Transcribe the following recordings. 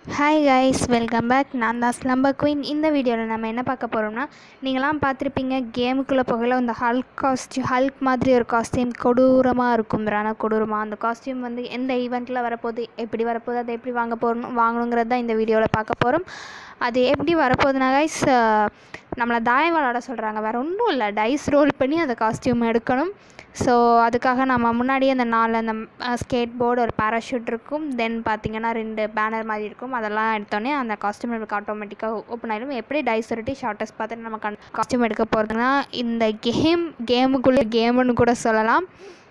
hi guys welcome back நான் தான் slumber queen இந்த வீடியோவில் நம்ம என்ன பார்க்க போகிறோம்னா நீங்களாம் பார்த்துருப்பீங்க கேமுக்குள்ளே போகல இந்த ஹல்க் காஸ்டியூம் ஹல்க் மாதிரி ஒரு காஸ்டியூம் கொடூரமாக இருக்கும் ரண கொடூரமாக அந்த காஸ்டியூம் வந்து எந்த ஈவெண்ட்டில் வரப்போகுது எப்படி வரப்போகுது அதை எப்படி வாங்க போகணும் வாங்கணுங்கிறது தான் இந்த வீடியோவில் பார்க்க போகிறோம் அது எப்படி வரப்போகுதுன்னா கைஸ் நம்மளை தாயம் விளாட சொல்கிறாங்க வேறு ஒன்றும் இல்லை டைஸ் ரோல் பண்ணி அந்த காஸ்டியூம் எடுக்கணும் ஸோ அதுக்காக நம்ம முன்னாடியே அந்த நாலு அந்த ஸ்கேட் போர்டு ஒரு பேராஷூட் இருக்கும் தென் பார்த்தீங்கன்னா ரெண்டு பேனர் மாதிரி இருக்கும் அதெல்லாம் எடுத்தோடனே அந்த காஸ்டியூம் நம்மளுக்கு ஆட்டோமேட்டிக்காக ஓப்பன் ஆகிடும் எப்படி டைஸ் சுருட்டி ஷார்ட்டஸ்ட் பார்த்துட்டு நம்ம கண் காஸ்டியூம் எடுக்க போகிறதுனா இந்த கேம் கேமுக்குள்ளே கேமுன்னு கூட சொல்லலாம்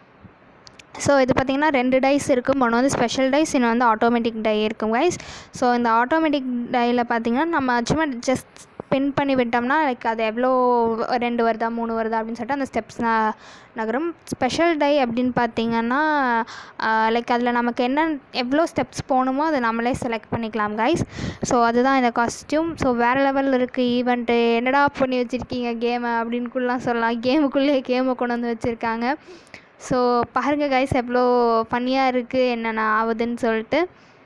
ஸோ இது பார்த்திங்கன்னா ரெண்டு டைஸ் இருக்கும் ஒன்று வந்து ஸ்பெஷல் டைஸ் இன்னும் வந்து ஆட்டோமேட்டிக் டை இருக்கும் கைஸ் ஸோ இந்த ஆட்டோமேட்டிக் டையில் பார்த்திங்கன்னா நம்ம சும்மா ஜஸ்ட் பின் பண்ணி விட்டோம்னா லைக் அது எவ்வளோ ரெண்டு வருதா மூணு வருதா அப்படின்னு சொல்லிட்டு அந்த ஸ்டெப்ஸ் நகரும் ஸ்பெஷல் டை அப்படின்னு பார்த்தீங்கன்னா லைக் அதில் நமக்கு என்ன எவ்வளோ ஸ்டெப்ஸ் போகணுமோ அதை நம்மளே செலக்ட் பண்ணிக்கலாம் கைஸ் ஸோ அதுதான் இந்த காஸ்டியூம் ஸோ வேறு லெவலில் இருக்குது ஈவெண்ட்டு என்னடா பண்ணி வச்சுருக்கீங்க கேமை அப்படின்னுக்குலாம் சொல்லலாம் கேமுக்குள்ளே கேமை கொண்டு வந்து வச்சுருக்காங்க ஸோ பாருங்கள் கைஸ் எவ்வளோ ஃபன்னியாக இருக்குது என்னென்ன ஆகுதுன்னு சொல்லிட்டு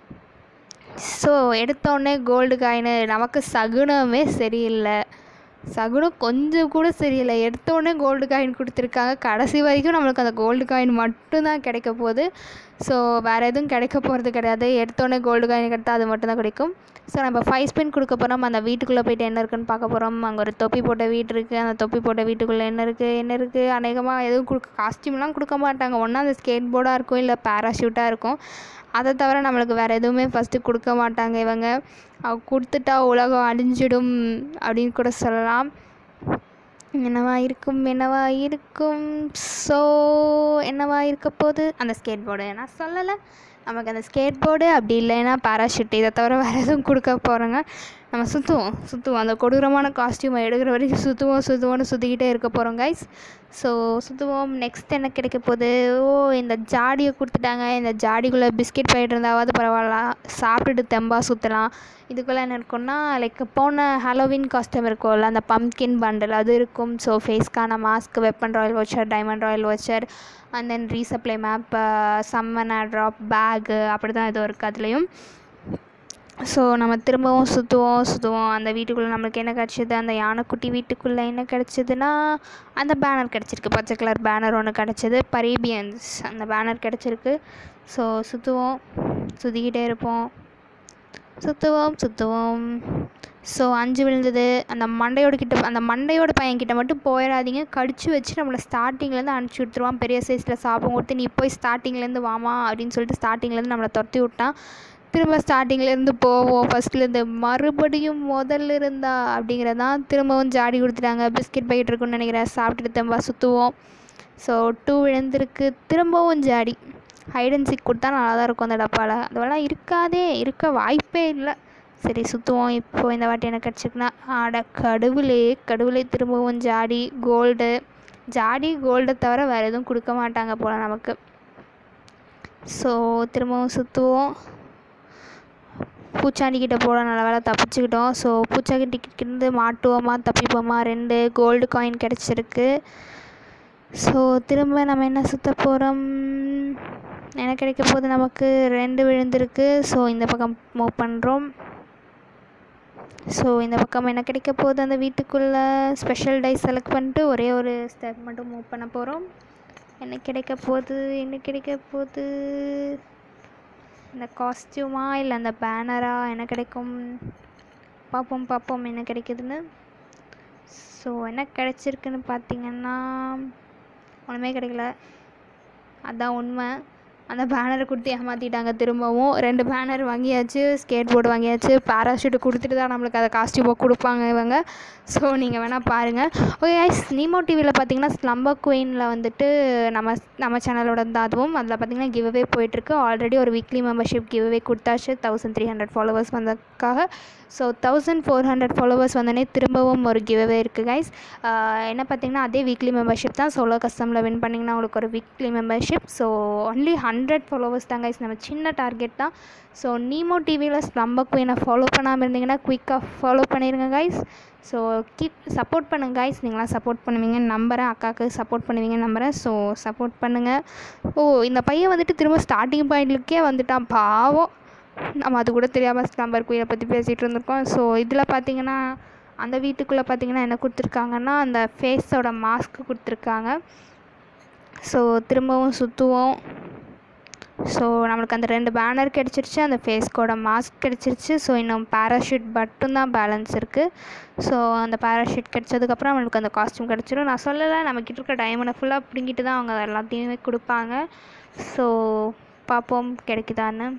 ஸோ எடுத்தோடனே கோல்டு காயின் நமக்கு சகுனமே சரியில்லை சகுனம் கொஞ்சம் கூட சரியில்லை எடுத்தோடனே கோல்டு காயின் கொடுத்துருக்காங்க கடைசி வரைக்கும் நம்மளுக்கு அந்த கோல்டு காயின் மட்டும்தான் கிடைக்க போகுது ஸோ வேறு எதுவும் கிடைக்க போகிறது கிடையாது எடுத்தோடனே கோல்டு காயின் கிடைத்தா அது மட்டும்தான் கிடைக்கும் ஸோ நம்ம ஃபைவ் ஸ்பின் கொடுக்க போகிறோம் அந்த வீட்டுக்குள்ளே போயிட்டு என்ன இருக்குன்னு பார்க்க போகிறோம் அங்கே ஒரு தொப்பி போட்ட வீடு இருக்குது அந்த தொப்பி போட்ட வீட்டுக்குள்ளே என்ன இருக்குது என்ன இருக்குது அநேகமாக எதுவும் கொடுக்க காஸ்டியூம்லாம் கொடுக்க மாட்டாங்க ஒன்றா அந்த ஸ்கேட் போர்டாக இருக்கும் இல்லை பேராஷூட்டாக இருக்கும் அதை தவிர நம்மளுக்கு வேறு எதுவுமே ஃபஸ்ட்டு கொடுக்க மாட்டாங்க இவங்க கொடுத்துட்டா உலகம் அழிஞ்சிடும் அப்படின்னு கூட சொல்லலாம் என்னவா இருக்கும் என்னவா இருக்கும் ஸோ என்னவா இருக்க போகுது அந்த ஸ்கேட் போர்டு நான் சொல்லலை நமக்கு அந்த ஸ்கேட் போர்டு அப்படி இல்லைன்னா பேராஷூட் இதை தவிர வேறு எதுவும் கொடுக்க போகிறோங்க நம்ம சுற்றுவோம் சுற்றுவோம் அந்த கொடூரமான காஸ்டியூமை எடுக்கிற வரைக்கும் சுற்றுவோம் சுற்றுவோம்னு சுற்றிக்கிட்டே இருக்க போகிறோம் கைஸ் ஸோ சுற்றுவோம் நெக்ஸ்ட் என்ன கிடைக்க போகுது ஓ இந்த ஜாடியை கொடுத்துட்டாங்க இந்த ஜாடிக்குள்ளே பிஸ்கெட் போயிட்டு இருந்தாவது பரவாயில்ல சாப்பிட்டுட்டு தெம்பாக சுற்றலாம் இதுக்குள்ளே என்ன இருக்கும்னா லைக் போன ஹாலோவின் காஸ்டியூம் இருக்கும்ல அந்த பம்கின் பண்டில் அது இருக்கும் ஸோ ஃபேஸ்க்கான mask weapon royal voucher diamond royal voucher and then resupply map summon drop bag அப்படி தான் எதுவும் இருக்குது அதுலேயும் ஸோ நம்ம திரும்பவும் சுற்றுவோம் சுற்றுவோம் அந்த வீட்டுக்குள்ளே நம்மளுக்கு என்ன கிடச்சிது அந்த யானைக்குட்டி வீட்டுக்குள்ளே என்ன கிடச்சிதுன்னா அந்த பேனர் கிடச்சிருக்கு பச்சை கலர் பேனர் ஒன்று கிடச்சிது பரீபியன்ஸ் அந்த பேனர் கிடச்சிருக்கு ஸோ சுற்றுவோம் சுற்றிக்கிட்டே இருப்போம் சுற்றுவோம் சுற்றுவோம் ஸோ அஞ்சு விழுந்தது அந்த மண்டையோட கிட்ட அந்த மண்டையோட பையன்கிட்ட மட்டும் போயிடாதீங்க கடிச்சு வச்சு நம்மளை ஸ்டார்டிங்லேருந்து அனுப்பிச்சி விட்ருவான் பெரிய சைஸில் சாப்பிடும் கொடுத்து நீ போய் ஸ்டார்டிங்லேருந்து வாமா அப்படின்னு சொல்லிட்டு ஸ்டார்டிங்லேருந்து நம்மளை துரத்தி விட்டான் திரும்ப ஸ்டார்டிங்லேருந்து போவோம் ஃபஸ்ட்லேருந்து மறுபடியும் முதல்ல இருந்தா அப்படிங்கிறதான் திரும்பவும் ஜாடி கொடுத்துட்டாங்க பிஸ்கெட் பைட் இருக்குன்னு நினைக்கிறேன் சாப்பிட்டுட்டு திரும்ப சுற்றுவோம் ஸோ டூ விழுந்திருக்கு திரும்பவும் ஜாடி ஹைட் அண்ட் சிக் கொடுத்தா நல்லா தான் இருக்கும் அந்த டப்பாவில் அதெல்லாம் இருக்காதே இருக்க வாய்ப்பே இல்லை சரி சுற்றுவோம் இப்போது இந்த வாட்டி என்ன கிடச்சிருக்குன்னா ஆட கடவுளே கடவுளே திரும்பவும் ஜாடி கோல்டு ஜாடி கோல்டை தவிர வேறு எதுவும் கொடுக்க மாட்டாங்க போல் நமக்கு ஸோ திரும்பவும் சுற்றுவோம் பூச்சாண்டி கிட்ட போட நல்ல வேலை தப்பிச்சுக்கிட்டோம் ஸோ பூச்சாண்டி கிட்டேருந்து மாட்டுவோமா தப்பிப்போமா ரெண்டு கோல்டு காயின் கிடச்சிருக்கு ஸோ திரும்ப நம்ம என்ன சுற்ற போகிறோம் என்ன கிடைக்க போகுது நமக்கு ரெண்டு விழுந்திருக்கு ஸோ இந்த பக்கம் மூவ் பண்ணுறோம் ஸோ இந்த பக்கம் என்ன கிடைக்க போகுது அந்த வீட்டுக்குள்ளே ஸ்பெஷல் டை செலக்ட் பண்ணிட்டு ஒரே ஒரு ஸ்டெப் மட்டும் மூவ் பண்ண போகிறோம் என்ன கிடைக்க போகுது என்ன கிடைக்க போகுது இந்த காஸ்டியூமா இல்லை அந்த பேனரா என்ன கிடைக்கும் பார்ப்போம் பார்ப்போம் என்ன கிடைக்குதுன்னு ஸோ என்ன கிடைச்சிருக்குன்னு பார்த்தீங்கன்னா ஒன்றுமே கிடைக்கல அதுதான் உண்மை அந்த பேனரை கொடுத்து ஏமாற்றிட்டாங்க திரும்பவும் ரெண்டு பேனர் வாங்கியாச்சு ஸ்கேட் போர்டு வாங்கியாச்சு பேராஷூட்டு கொடுத்துட்டு தான் நம்மளுக்கு அதை காஸ்டியூமை கொடுப்பாங்க இவங்க ஸோ நீங்கள் வேணால் பாருங்கள் ஓகே ஐஸ் நீமோ டிவியில் பார்த்தீங்கன்னா ஸ்லம்பர் குயினில் வந்துட்டு நம்ம நம்ம சேனலோட தான் அதுவும் அதில் பார்த்தீங்கன்னா கிவ்அவே போயிட்டுருக்கு ஆல்ரெடி ஒரு வீக்லி மெம்பர்ஷிப் கிவ்அவே கொடுத்தாச்சு தௌசண்ட் த்ரீ ஹண்ட்ரட் ஃபாலோவர்ஸ் வந்ததுக்காக so thousand four hundred followers வந்தோடனே திரும்பவும் ஒரு கிவ்அவே இருக்குது கைஸ் என்ன பார்த்தீங்கன்னா அதே வீக்லி மெம்பர்ஷிப் தான் சோலோ கஸ்டமில் வின் பண்ணிங்கன்னா உங்களுக்கு ஒரு weekly membership so only hundred followers தான் கைஸ் நம்ம சின்ன டார்கெட் தான் ஸோ நீமோ டிவியில் ஸ்லம்பர் குயினை ஃபாலோ பண்ணாமல் இருந்தீங்கன்னா குயிக்காக ஃபாலோ பண்ணிடுங்க கைஸ் ஸோ கீப் சப்போர்ட் பண்ணுங்கள் கைஸ் நீங்களாம் சப்போர்ட் பண்ணுவீங்கன்னு நம்புகிறேன் அக்காவுக்கு சப்போர்ட் பண்ணுவீங்கன்னு நம்புகிறேன் ஸோ சப்போர்ட் பண்ணுங்கள் ஓ இந்த பையன் வந்துட்டு திரும்ப ஸ்டார்டிங் பாயிண்ட்லுக்கே வந்துட்டான் பாவம் நம்ம அது கூட தெரியாமல் ஸ்லம்பர் குயினை பற்றி பேசிகிட்டு இருந்திருக்கோம் ஸோ இதில் பார்த்தீங்கன்னா அந்த வீட்டுக்குள்ளே பார்த்தீங்கன்னா என்ன கொடுத்துருக்காங்கன்னா அந்த ஃபேஸோட மாஸ்க் கொடுத்துருக்காங்க ஸோ திரும்பவும் சுற்றுவோம் ஸோ நம்மளுக்கு அந்த ரெண்டு பேனர் கிடச்சிருச்சு அந்த ஃபேஸ்க்கோட மாஸ்க் கிடச்சிருச்சு ஸோ இன்னும் பேராஷூட் மட்டும்தான் பேலன்ஸ் இருக்குது ஸோ அந்த பேராஷூட் கிடச்சதுக்கப்புறம் நம்மளுக்கு அந்த காஸ்ட்யூம் கிடச்சிரும் நான் சொல்லலை நம்மக்கிட்ட இருக்க டைமண்டை ஃபுல்லாக பிடுங்கிட்டு தான் அவங்க எல்லாத்தையுமே கொடுப்பாங்க ஸோ பார்ப்போம் கிடைக்குதான்னு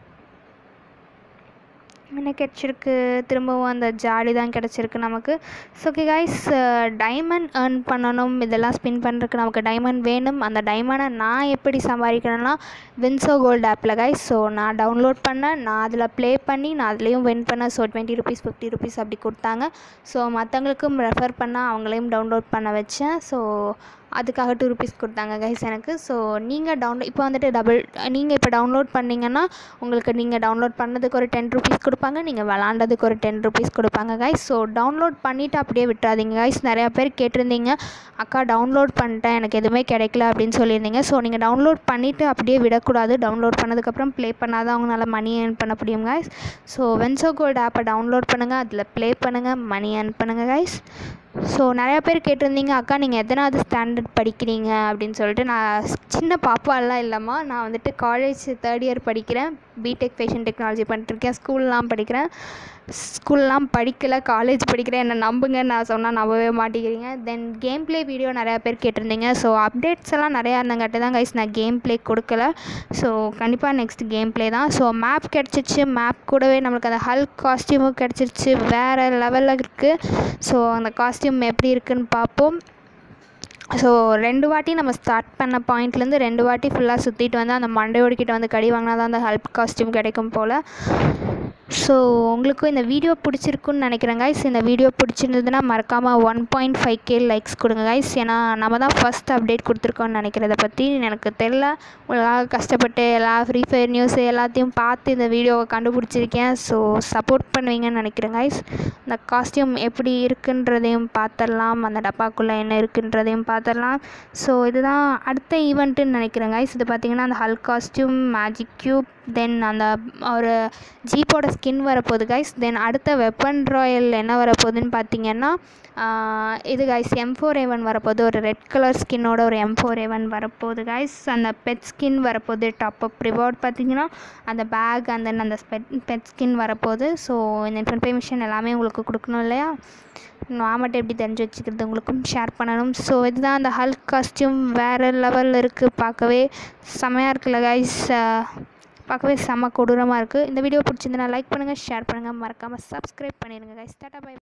என்ன கிடச்சிருக்கு திரும்பவும் அந்த ஜாலி தான் கிடச்சிருக்கு நமக்கு so okay guys diamond earn பண்ணணும் இதெல்லாம் ஸ்பின் பண்ணுறதுக்கு நமக்கு டைமண்ட் வேணும் அந்த டைமண்டை நான் எப்படி சம்பாதிக்கிறேன்னா வின்சோ கோல்டு ஆப்பில் கைஸ் ஸோ நான் டவுன்லோட் பண்ணேன் நான் அதில் ப்ளே பண்ணி நான் அதுலேயும் வின் பண்ணேன் so twenty rupees fifty rupees அப்படி கொடுத்தாங்க ஸோ மற்றவங்களுக்கும் ரெஃபர் பண்ணால் அவங்களையும் டவுன்லோட் பண்ண வச்சேன் ஸோ அதுக்காக டூ ருபீஸ் கொடுத்தாங்க கைஸ் எனக்கு ஸோ நீங்கள் டவுன்லோட் இப்போ வந்துட்டு டபுள் நீங்கள் இப்போ டவுன்லோட் பண்ணிங்கன்னா உங்களுக்கு நீங்கள் டவுன்லோட் பண்ணதுக்கு ஒரு டென் ருபீஸ் கொடுப்பாங்க நீங்கள் விளாண்டதுக்கு ஒரு டென் ருபீஸ் கொடுப்பாங்க கைஸ் ஸோ டவுன்லோட் பண்ணிவிட்டு அப்படியே விட்டுறாதீங்க கைஸ் நிறையா பேர் கேட்டிருந்தீங்க அக்கா டவுன்லோட் பண்ணிட்டேன் எனக்கு எதுவுமே கிடைக்கல அப்படின்னு சொல்லியிருந்தீங்க ஸோ நீங்கள் டவுன்லோட் பண்ணிவிட்டு அப்படியே விடக்கூடாது டவுன்லோட் பண்ணதுக்கப்புறம் ப்ளே பண்ணால் தான் அவங்களால மணி ஏர்ன் பண்ண முடியும் கைஸ் ஸோ வென்சோ கோல்டு ஆப்பை டவுன்லோட் பண்ணுங்கள் அதில் ப்ளே பண்ணுங்கள் மணி ஏர்ன் பண்ணுங்கள் கைஸ் ஸோ நிறையா பேர் கேட்டிருந்தீங்க அக்கா நீங்கள் எத்தனாவது ஸ்டாண்டர்ட் படிக்கிறீங்க அப்படின்னு சொல்லிட்டு நான் சின்ன பாப்பாலாம் இல்லைம்மா நான் வந்துட்டு காலேஜ் தேர்ட் இயர் படிக்கிறேன் பிடெக் ஃபேஷன் டெக்னாலஜி பண்ணிட்டுருக்கேன் ஸ்கூல்லாம் படிக்கிறேன் ஸ்கூல்லாம் படிக்கலை காலேஜ் படிக்கிறேன் என்னை நம்புங்க நான் சொன்னால் நம்பவே மாட்டேங்கிறீங்க தென் கேம் ப்ளே வீடியோ நிறையா பேர் கேட்டிருந்தீங்க ஸோ அப்டேட்ஸ் எல்லாம் நிறையா இருந்தங்காட்டி தான் கைஸ் நான் கேம் ப்ளே கொடுக்கல ஸோ கண்டிப்பாக நெக்ஸ்ட் கேம் ப்ளே தான் ஸோ மேப் கிடச்சிருச்சு மேப் கூடவே நம்மளுக்கு அந்த ஹல்க் காஸ்டியூமும் கிடச்சிருச்சு வேறு லெவலில் இருக்குது ஸோ அந்த காஸ்டியூம் எப்படி இருக்குன்னு பார்ப்போம் ஸோ ரெண்டு வாட்டி நம்ம ஸ்டார்ட் பண்ண பாயிண்ட்லேருந்து ரெண்டு வாட்டி ஃபுல்லாக சுற்றிட்டு வந்து அந்த மண்டையோடிக்கிட்ட வந்து கடி வாங்கினா தான் அந்த ஹெல்ப் காஸ்டியூம் கிடைக்கும் போல் ஸோ உங்களுக்கும் இந்த வீடியோ பிடிச்சிருக்குன்னு நினைக்கிறேன் கைஸ் இந்த வீடியோ பிடிச்சிருந்ததுன்னா மறக்காமல் one point five K likes கொடுங்க கைஸ் ஏன்னா நம்ம தான் ஃபஸ்ட் அப்டேட் கொடுத்துருக்கோன்னு நினைக்கிறத பற்றி எனக்கு தெரில உங்களுக்காக கஷ்டப்பட்டு எல்லா ஃப்ரீ ஃபயர் நியூஸ் எல்லாத்தையும் பார்த்து இந்த வீடியோவை கண்டுபிடிச்சிருக்கேன் ஸோ சப்போர்ட் பண்ணுவீங்கன்னு நினைக்கிறேன் கைஸ் இந்த காஸ்டியூம் எப்படி இருக்குன்றதையும் பார்த்துடலாம் அந்த டப்பாக்குள்ளே என்ன இருக்குன்றதையும் பார்த்துடலாம் ஸோ இதுதான் அடுத்த ஈவெண்ட்டுன்னு நினைக்கிறேன் கைஸ் இது பார்த்திங்கன்னா அந்த ஹல் காஸ்டியூம் மேஜிக் க்யூப் தென் அந்த ஒரு ஜீப்போட ஸ்கின் வரப்போகுது கைஸ் தென் அடுத்த வெப்பன் ராயல் என்ன வரப்போகுதுன்னு பார்த்தீங்கன்னா இது கைஸ் எம் ஃபோர் ஏவன் வரப்போகுது ஒரு ரெட் கலர் ஸ்கின்னோட ஒரு எம் ஃபோர் ஏவன் வரப்போகுது கைஸ் அந்த பெட் ஸ்கின் வரப்போகுது டாப் அப் ரிவார்ட் பார்த்தீங்கன்னா அந்த பேக் அந்த அந்த பெட் பெட் ஸ்கின் வரப்போகுது ஸோ இந்த இன்ஃபர்மேஷன் எல்லாமே உங்களுக்கு கொடுக்கணும் இல்லையா நான் மட்டும் எப்படி தெரிஞ்சு வச்சுக்கிறது உங்களுக்கும் ஷேர் பண்ணணும் ஸோ இதுதான் அந்த ஹல்க் காஸ்டியூம் வேறு லெவலில் இருக்குது பார்க்கவே செமையாக இருக்குல்ல கைஸ் பார்க்கவே செம்ம கொடூரமாக இருக்குது இந்த வீடியோ பிடிச்சிருந்தனா லைக் பண்ணுங்கள் ஷேர் பண்ணுங்கள் மறக்காமல் சப்ஸ்கிரைப் பண்ணிடுங்க கைஸ் டாட்டா பை